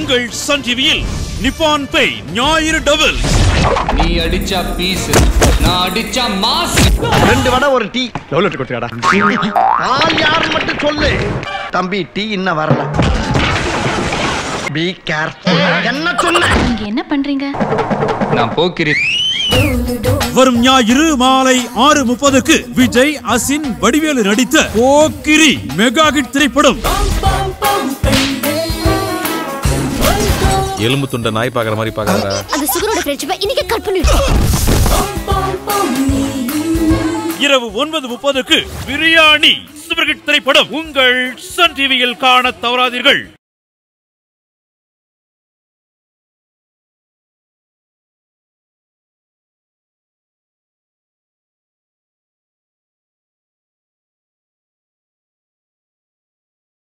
உங்கள் சன் டிவியில் நிப்பான் பே ஞாயிறு டபுள் நீ அடிச்சா பீஸ் நான் அடிச்சா மாஸ் ரெண்டு வடை ஒரு டீ எவ்வளவு லிட்டர் கொடுத்துக்கடா ஆள் யாருன்னு மட்டும் சொல்லு தம்பி டீ இன்னும் வரல பி கேர்ஃபுல் என்ன சொன்ன நீங்க என்ன பண்றீங்க நான் போக்கிரி வரும் ஞாயிறு மாலை ஆறு முப்பதுக்கு விஜய் அசின் வடிவேலு நடித்த போக்கிரி மெகா ஹிட் திரைப்படம் எலும்பு துண்ட நாய் பாக்குற மாதிரி பாக்குறா அந்த சுகரோட ஃப்ரெண்ட்ஷிப்பை இன்னைக்கு கட் பண்ணிடு இரவு ஒன்பது முப்பதுக்கு பிரியாணி சூப்பர் ஹிட் திரைப்படம் உங்கள் சன் டிவியில் காண தவறாதீர்கள்